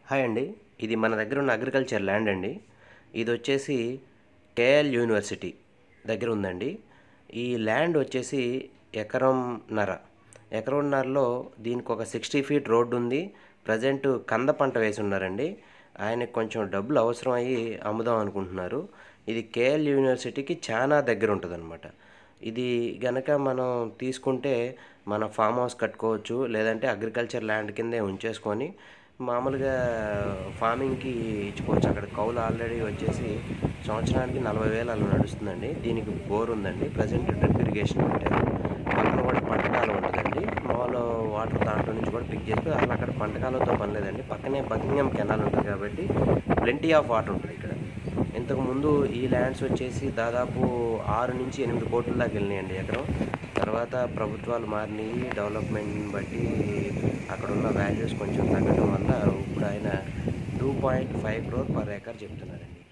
hi అండి ఇది మన దగ్గర ఉన్న అగ్రికల్చర్ ల్యాండ్ అండి ఇది వచ్చేసి కేఎల్ యూనివర్సిటీ దగ్గర ఉందండి ఈ ల్యాండ్ వచ్చేసి ఎకరంన్నర ఎకరంన్నరలో దీనికి ఒక సిక్స్టీ ఫీట్ రోడ్డు ఉంది ప్రజెంట్ కంద పంట వేసి ఉన్నారండి ఆయనకు కొంచెం డబ్బులు అవసరం అయ్యి అమ్ముదాం అనుకుంటున్నారు ఇది కేఎల్ యూనివర్సిటీకి చాలా దగ్గర ఉంటుంది ఇది గనక మనం తీసుకుంటే మన ఫామ్ హౌస్ కట్టుకోవచ్చు లేదంటే అగ్రికల్చర్ ల్యాండ్ కిందే ఉంచేసుకొని మామూలుగా ఫార్మింగ్కి ఇచ్చుకోవచ్చు అక్కడ కౌలు ఆల్రెడీ వచ్చేసి సంవత్సరానికి నలభై వేలు అలా నడుస్తుందండి దీనికి బోర్ ఉందండి ప్రజెంట్ డ్రిప్ ఇరిగేషన్ పెట్టారు పక్కన కూడా పంటకాలం ఉంటుందండి మామూలు వాటర్ దాంట్లో నుంచి కూడా పిక్ చేస్తే అసలు అక్కడ పంటకాలతో పని లేదండి పక్కనే బకింగం కెనాల్ ఉంటుంది కాబట్టి ప్లెంటీ ఆఫ్ వాటర్ ఉంటుంది ఇక్కడ ఇంతకు ముందు ఈ ల్యాండ్స్ వచ్చేసి దాదాపు ఆరు నుంచి ఎనిమిది కోట్ల దాకా వెళ్ళినాయండి ఎకరం తర్వాత ప్రభుత్వాలు మారినాయి డెవలప్మెంట్ బట్టి అక్కడ ఉన్న వాల్యూస్ కొంచెం తగ్గడం వల్ల ఇప్పుడు ఆయన two point five crore per acre చెప్తున్నారండి